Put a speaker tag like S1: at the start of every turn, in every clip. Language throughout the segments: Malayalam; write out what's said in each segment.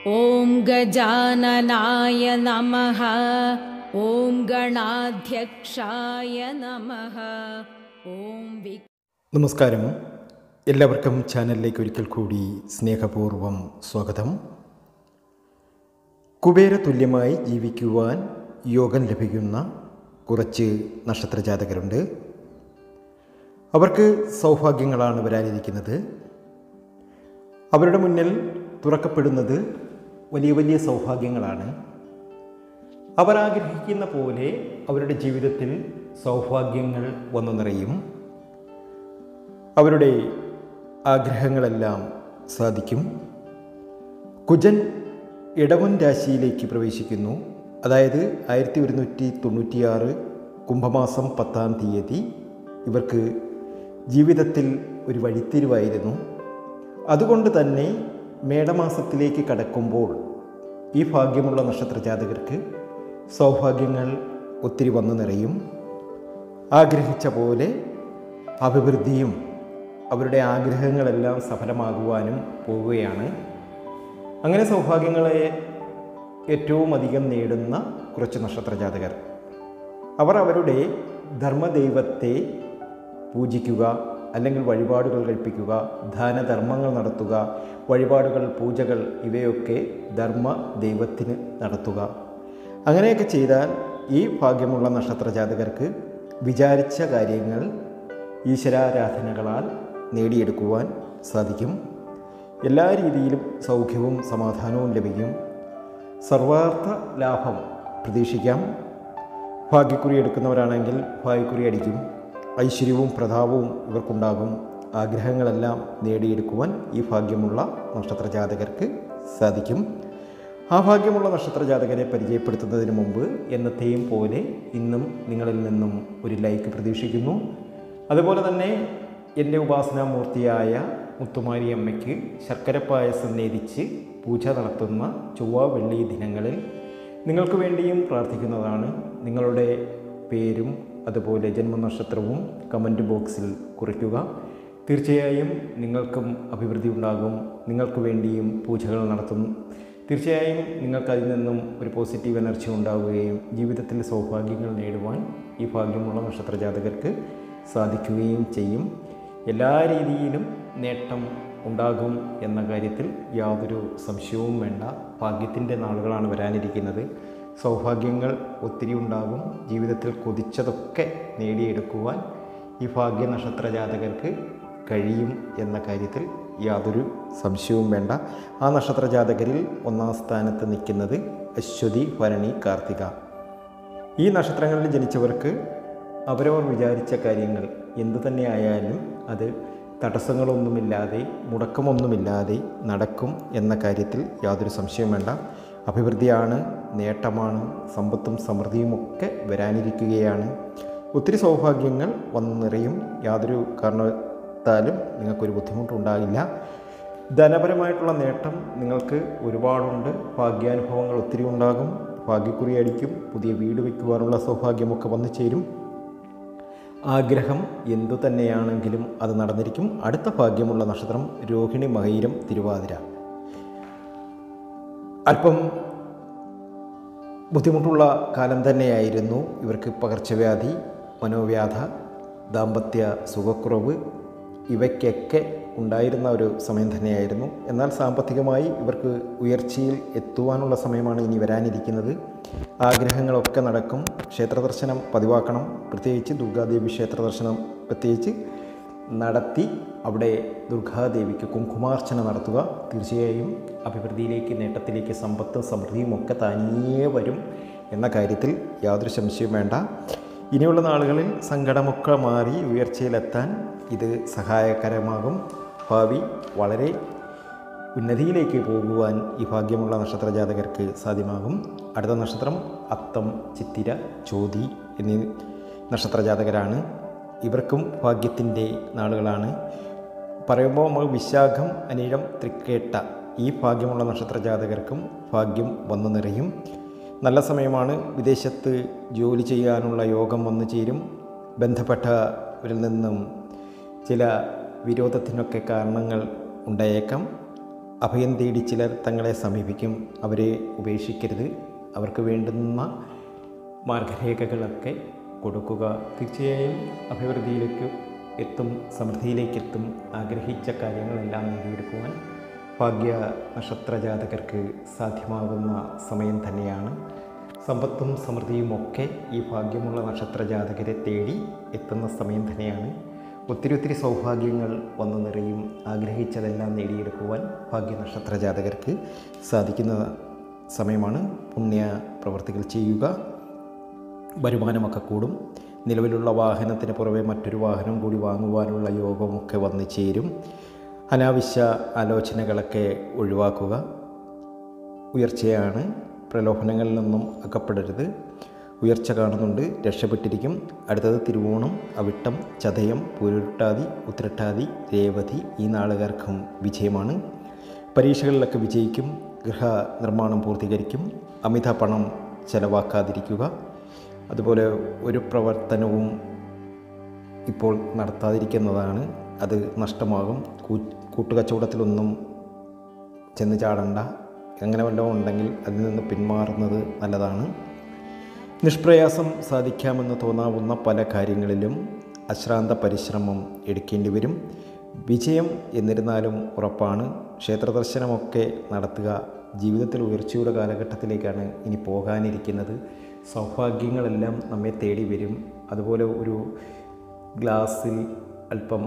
S1: ॐ गजाननाय नमः ॐ गणाध्यक्षाय नमः ॐ वि
S2: നമസ്കാരം എല്ലാവർക്കും ചാനലിലേക്ക് ഒരിക്കൽ കൂടി സ്നേഹപൂർവം സ്വാഗതം കുബേര തുല്യമായി ജീവിക്കുവാൻ യോഗം ലഭിക്കുന്ന കുറച്ച് നക്ഷത്രജാതകരുണ്ട് അവർക്ക് സൗഭാഗ്യങ്ങളാണ് വരാനിരിക്കുന്നത് അവരുടെ മുന്നിൽ തുറക്കപ്പെടുന്നത് വലിയ വലിയ സൗഭാഗ്യങ്ങളാണ് അവർ ആഗ്രഹിക്കുന്ന പോലെ അവരുടെ ജീവിതത്തിൽ സൗഭാഗ്യങ്ങൾ വന്നു നിറയും അവരുടെ ആഗ്രഹങ്ങളെല്ലാം സാധിക്കും കുജൻ ഇടവൻ രാശിയിലേക്ക് പ്രവേശിക്കുന്നു അതായത് ആയിരത്തി ഒരുന്നൂറ്റി തൊണ്ണൂറ്റിയാറ് കുംഭമാസം പത്താം തീയതി ഇവർക്ക് ജീവിതത്തിൽ ഒരു വഴിത്തിരിവായിരുന്നു അതുകൊണ്ട് തന്നെ മേടമാസത്തിലേക്ക് കടക്കുമ്പോൾ ഈ ഭാഗ്യമുള്ള നക്ഷത്രജാതകർക്ക് സൗഭാഗ്യങ്ങൾ ഒത്തിരി വന്നു നിറയും ആഗ്രഹിച്ച പോലെ അഭിവൃദ്ധിയും അവരുടെ ആഗ്രഹങ്ങളെല്ലാം സഫലമാകുവാനും പോവുകയാണ് അങ്ങനെ സൗഭാഗ്യങ്ങളെ ഏറ്റവും അധികം നേടുന്ന കുറച്ച് നക്ഷത്രജാതകർ അവർ അവരുടെ ധർമ്മദൈവത്തെ പൂജിക്കുക അല്ലെങ്കിൽ വഴിപാടുകൾ കഴിപ്പിക്കുക ദാനധർമ്മങ്ങൾ നടത്തുക വഴിപാടുകൾ പൂജകൾ ഇവയൊക്കെ ധർമ്മ ദൈവത്തിന് നടത്തുക അങ്ങനെയൊക്കെ ചെയ്താൽ ഈ ഭാഗ്യമുള്ള നക്ഷത്രജാതകർക്ക് വിചാരിച്ച കാര്യങ്ങൾ ഈശ്വരാരാധനകളാൽ നേടിയെടുക്കുവാൻ സാധിക്കും എല്ലാ രീതിയിലും സൗഖ്യവും സമാധാനവും ലഭിക്കും സർവാർത്ഥ ലാഭം പ്രതീക്ഷിക്കാം ഭാഗ്യക്കുറി എടുക്കുന്നവരാണെങ്കിൽ ഭാഗ്യക്കുറി അടിക്കും ഐശ്വര്യവും പ്രതാപവും ഇവർക്കുണ്ടാകും ആഗ്രഹങ്ങളെല്ലാം നേടിയെടുക്കുവാൻ ഈ ഭാഗ്യമുള്ള നക്ഷത്രജാതകർക്ക് സാധിക്കും ആ ഭാഗ്യമുള്ള നക്ഷത്രജാതകരെ പരിചയപ്പെടുത്തുന്നതിന് മുമ്പ് എന്നത്തെയും പോലെ ഇന്നും നിങ്ങളിൽ നിന്നും ഒരു ലൈക്ക് പ്രതീക്ഷിക്കുന്നു അതുപോലെ തന്നെ എൻ്റെ ഉപാസനാമൂർത്തിയായ മുത്തുമാരി അമ്മയ്ക്ക് ശർക്കര പായസം നേതിച്ച് പൂജ നടത്തുന്ന ചൊവ്വ വെള്ളി ദിനങ്ങളിൽ നിങ്ങൾക്ക് വേണ്ടിയും പ്രാർത്ഥിക്കുന്നതാണ് നിങ്ങളുടെ പേരും അതുപോലെ ജന്മനക്ഷത്രവും കമൻറ്റ് ബോക്സിൽ കുറിക്കുക തീർച്ചയായും നിങ്ങൾക്കും അഭിവൃദ്ധി ഉണ്ടാകും നിങ്ങൾക്ക് വേണ്ടിയും പൂജകൾ നടത്തും തീർച്ചയായും നിങ്ങൾക്ക് അതിൽ നിന്നും ഒരു പോസിറ്റീവ് എനർജി ഉണ്ടാവുകയും ജീവിതത്തിൽ സൗഭാഗ്യങ്ങൾ നേടുവാൻ ഈ ഭാഗ്യമുള്ള നക്ഷത്രജാതകർക്ക് സാധിക്കുകയും ചെയ്യും എല്ലാ രീതിയിലും നേട്ടം ഉണ്ടാകും എന്ന കാര്യത്തിൽ യാതൊരു സംശയവും വേണ്ട ഭാഗ്യത്തിൻ്റെ നാളുകളാണ് വരാനിരിക്കുന്നത് സൗഭാഗ്യങ്ങൾ ഒത്തിരി ഉണ്ടാകും ജീവിതത്തിൽ കൊതിച്ചതൊക്കെ നേടിയെടുക്കുവാൻ ഈ ഭാഗ്യ നക്ഷത്ര ജാതകർക്ക് കഴിയും എന്ന കാര്യത്തിൽ യാതൊരു സംശയവും വേണ്ട ആ നക്ഷത്ര ജാതകരിൽ ഒന്നാം സ്ഥാനത്ത് നിൽക്കുന്നത് അശ്വതി ഭരണി കാർത്തിക ഈ നക്ഷത്രങ്ങളിൽ ജനിച്ചവർക്ക് അവരവർ വിചാരിച്ച കാര്യങ്ങൾ എന്തു തന്നെ ആയാലും അത് തടസ്സങ്ങളൊന്നുമില്ലാതെ മുടക്കമൊന്നുമില്ലാതെ നടക്കും എന്ന കാര്യത്തിൽ യാതൊരു സംശയവും വേണ്ട അഭിവൃദ്ധിയാണ് നേട്ടമാണ് സമ്പത്തും സമൃദ്ധിയും ഒക്കെ വരാനിരിക്കുകയാണ് ഒത്തിരി സൗഭാഗ്യങ്ങൾ വന്നു നിറയും യാതൊരു കാരണത്താലും നിങ്ങൾക്കൊരു ബുദ്ധിമുട്ടുണ്ടാകില്ല ധനപരമായിട്ടുള്ള നേട്ടം നിങ്ങൾക്ക് ഒരുപാടുണ്ട് ഭാഗ്യാനുഭവങ്ങൾ ഒത്തിരി ഉണ്ടാകും ഭാഗ്യക്കുറി അടിക്കും പുതിയ വീട് വയ്ക്കുവാനുള്ള സൗഭാഗ്യമൊക്കെ വന്നു ചേരും ആഗ്രഹം എന്തു തന്നെയാണെങ്കിലും അത് നടന്നിരിക്കും അടുത്ത ഭാഗ്യമുള്ള നക്ഷത്രം രോഹിണി മഹീരം തിരുവാതിര അല്പം ബുദ്ധിമുട്ടുള്ള കാലം തന്നെയായിരുന്നു ഇവർക്ക് പകർച്ചവ്യാധി മനോവ്യാധ ദാമ്പത്യ സുഖക്കുറവ് ഇവയ്ക്കൊക്കെ ഉണ്ടായിരുന്ന ഒരു സമയം തന്നെയായിരുന്നു എന്നാൽ സാമ്പത്തികമായി ഇവർക്ക് ഉയർച്ചയിൽ എത്തുവാനുള്ള സമയമാണ് ഇനി വരാനിരിക്കുന്നത് ആഗ്രഹങ്ങളൊക്കെ നടക്കും ക്ഷേത്ര ദർശനം പതിവാക്കണം പ്രത്യേകിച്ച് ദുർഗാദേവി ക്ഷേത്ര ദർശനം പ്രത്യേകിച്ച് നടത്തി അവിടെ ദുർഗാദേവിക്ക് കുങ്കുമാർച്ചന നടത്തുക തീർച്ചയായും അഭിവൃദ്ധിയിലേക്ക് നേട്ടത്തിലേക്ക് സമ്പത്തും സമൃദ്ധിയും ഒക്കെ തനിയേ വരും എന്ന കാര്യത്തിൽ യാതൊരു സംശയവും വേണ്ട ഇനിയുള്ള നാളുകളിൽ സങ്കടമൊക്കെ മാറി ഉയർച്ചയിലെത്താൻ ഇത് സഹായകരമാകും ഭാവി വളരെ ഉന്നതിയിലേക്ക് പോകുവാൻ ഈ ഭാഗ്യമുള്ള നക്ഷത്ര ജാതകർക്ക് സാധ്യമാകും അടുത്ത നക്ഷത്രം അത്തം ചിത്തിര ചോതി എന്നീ നക്ഷത്ര ജാതകരാണ് ഇവർക്കും ഭാഗ്യത്തിൻ്റെ നാളുകളാണ് പറയുമ്പോൾ നമ്മൾ വിശാഖം അനിഴം തൃക്കേട്ട ഈ ഭാഗ്യമുള്ള നക്ഷത്ര ജാതകർക്കും ഭാഗ്യം വന്നു നിറയും നല്ല സമയമാണ് വിദേശത്ത് ജോലി ചെയ്യാനുള്ള യോഗം വന്നു ചേരും ബന്ധപ്പെട്ടവരിൽ നിന്നും ചില വിരോധത്തിനൊക്കെ കാരണങ്ങൾ ഉണ്ടായേക്കാം അഭയം തേടി ചിലർ തങ്ങളെ സമീപിക്കും അവരെ ഉപേക്ഷിക്കരുത് അവർക്ക് വേണ്ടുന്ന മാർഗരേഖകളൊക്കെ കൊടുക്കുക തീർച്ചയായും അഭിവൃദ്ധിയിലേക്ക് എത്തും സമൃദ്ധിയിലേക്ക് എത്തും ആഗ്രഹിച്ച കാര്യങ്ങളെല്ലാം നേടിയെടുക്കുവാൻ ഭാഗ്യ നക്ഷത്ര ജാതകർക്ക് സാധ്യമാകുന്ന സമയം തന്നെയാണ് സമ്പത്തും സമൃദ്ധിയും ഒക്കെ ഈ ഭാഗ്യമുള്ള നക്ഷത്ര ജാതകരെ തേടി എത്തുന്ന സമയം തന്നെയാണ് ഒത്തിരി ഒത്തിരി സൗഭാഗ്യങ്ങൾ വന്നു നിറയും ആഗ്രഹിച്ചതെല്ലാം നേടിയെടുക്കുവാൻ ഭാഗ്യ നക്ഷത്ര ജാതകർക്ക് സാധിക്കുന്ന സമയമാണ് പുണ്യ പ്രവർത്തികൾ ചെയ്യുക വരുമാനമൊക്കെ കൂടും നിലവിലുള്ള വാഹനത്തിന് പുറമെ മറ്റൊരു വാഹനം കൂടി വാങ്ങുവാനുള്ള യോഗമൊക്കെ വന്നു ചേരും അനാവശ്യ ആലോചനകളൊക്കെ ഒഴിവാക്കുക ഉയർച്ചയാണ് പ്രലോഭനങ്ങളിൽ നിന്നും അകപ്പെടരുത് ഉയർച്ച കാണുന്നുണ്ട് രക്ഷപ്പെട്ടിരിക്കും അടുത്തത് തിരുവോണം അവിട്ടം ചതയം പൂരുട്ടാതി ഉത്രട്ടാതി രേവതി ഈ നാളുകാർക്കും വിജയമാണ് പരീക്ഷകളിലൊക്കെ വിജയിക്കും ഗൃഹ നിർമ്മാണം പൂർത്തീകരിക്കും അമിത പണം ചെലവാക്കാതിരിക്കുക അതുപോലെ ഒരു പ്രവർത്തനവും ഇപ്പോൾ നടത്താതിരിക്കുന്നതാണ് അത് നഷ്ടമാകും കൂ- കൂട്ടുകച്ചവടത്തിലൊന്നും ചെന്ന് ചാടണ്ട അങ്ങനെ വല്ലതും ഉണ്ടെങ്കിൽ അതിൽ നിന്ന് പിന്മാറുന്നത് നല്ലതാണ് നിഷ്പ്രയാസം സാധിക്കാമെന്ന് തോന്നാവുന്ന പല കാര്യങ്ങളിലും അശ്രാന്ത പരിശ്രമം എടുക്കേണ്ടി വരും വിജയം എന്നിരുന്നാലും ഉറപ്പാണ് ക്ഷേത്രദർശനമൊക്കെ നടത്തുക ജീവിതത്തിൽ ഉയർച്ചയുടെ കാലഘട്ടത്തിലേക്കാണ് ഇനി പോകാനിരിക്കുന്നത് സൗഭാഗ്യങ്ങളെല്ലാം നമ്മെ തേടി വരും അതുപോലെ ഒരു ഗ്ലാസ്സിൽ അല്പം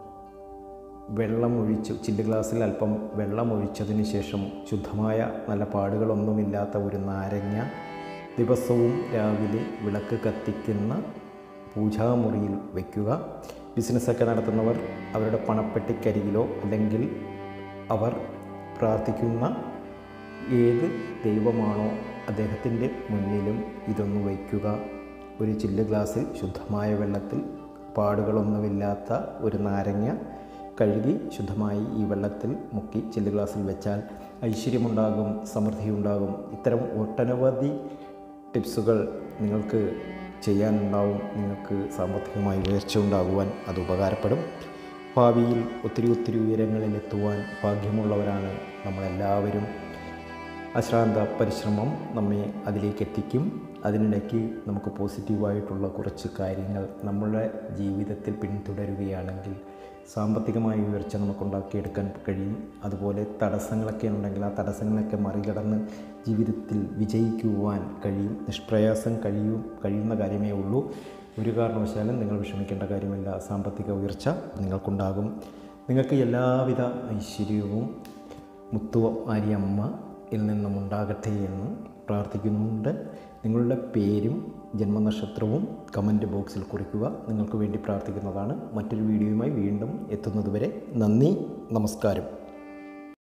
S2: വെള്ളം ഒഴിച്ച് ചില്ല് ഗ്ലാസ്സിൽ അല്പം വെള്ളം ഒഴിച്ചതിന് ശേഷം ശുദ്ധമായ നല്ല പാടുകളൊന്നുമില്ലാത്ത ഒരു നാരങ്ങ ദിവസവും രാവിലെ വിളക്ക് കത്തിക്കുന്ന പൂജാമുറിയിൽ വയ്ക്കുക ബിസിനസ്സൊക്കെ നടത്തുന്നവർ അവരുടെ പണപ്പെട്ടിക്കരികിലോ അല്ലെങ്കിൽ അവർ പ്രാർത്ഥിക്കുന്ന ഏത് ദൈവമാണോ അദ്ദേഹത്തിൻ്റെ മുന്നിലും ഇതൊന്ന് വയ്ക്കുക ഒരു ചില്ല് ഗ്ലാസ്സിൽ ശുദ്ധമായ വെള്ളത്തിൽ പാടുകളൊന്നുമില്ലാത്ത ഒരു നാരങ്ങ കഴുകി ശുദ്ധമായി ഈ വെള്ളത്തിൽ മുക്കി ചില്ല് ഗ്ലാസ്സിൽ വെച്ചാൽ ഐശ്വര്യമുണ്ടാകും സമൃദ്ധിയുണ്ടാകും ഇത്തരം ഒട്ടനവധി ടിപ്സുകൾ നിങ്ങൾക്ക് ചെയ്യാനുണ്ടാവും നിങ്ങൾക്ക് സാമ്പത്തികമായി ഉയർച്ച ഉണ്ടാകുവാൻ അത് ഉപകാരപ്പെടും ഭാവിയിൽ ഒത്തിരി ഒത്തിരി ഉയരങ്ങളിലെത്തുവാൻ ഭാഗ്യമുള്ളവരാണ് നമ്മളെല്ലാവരും അശ്രാന്ത പരിശ്രമം നമ്മെ അതിലേക്ക് എത്തിക്കും അതിനിടയ്ക്ക് നമുക്ക് പോസിറ്റീവായിട്ടുള്ള കുറച്ച് കാര്യങ്ങൾ നമ്മുടെ ജീവിതത്തിൽ പിന്തുടരുകയാണെങ്കിൽ സാമ്പത്തികമായ ഉയർച്ച നമുക്കുണ്ടാക്കിയെടുക്കാൻ കഴിയും അതുപോലെ തടസ്സങ്ങളൊക്കെ ഉണ്ടെങ്കിൽ ആ തടസ്സങ്ങളൊക്കെ മറികടന്ന് ജീവിതത്തിൽ വിജയിക്കുവാൻ കഴിയും നിഷ്പ്രയാസം കഴിയും കഴിയുന്ന കാര്യമേ ഉള്ളൂ ഒരു കാരണവശാലും നിങ്ങൾ വിഷമിക്കേണ്ട കാര്യമില്ല സാമ്പത്തിക ഉയർച്ച നിങ്ങൾക്കുണ്ടാകും നിങ്ങൾക്ക് എല്ലാവിധ ഐശ്വര്യവും മുത്തു ആര്യമ്മയിൽ നിന്നും ഉണ്ടാകട്ടെ എന്ന് പ്രാർത്ഥിക്കുന്നുണ്ട് നിങ്ങളുടെ പേരും ജന്മനക്ഷത്രവും കമൻറ്റ് ബോക്സിൽ കുറിക്കുക നിങ്ങൾക്ക് വേണ്ടി പ്രാർത്ഥിക്കുന്നതാണ് മറ്റൊരു വീഡിയോയുമായി വീണ്ടും എത്തുന്നതുവരെ നന്ദി നമസ്കാരം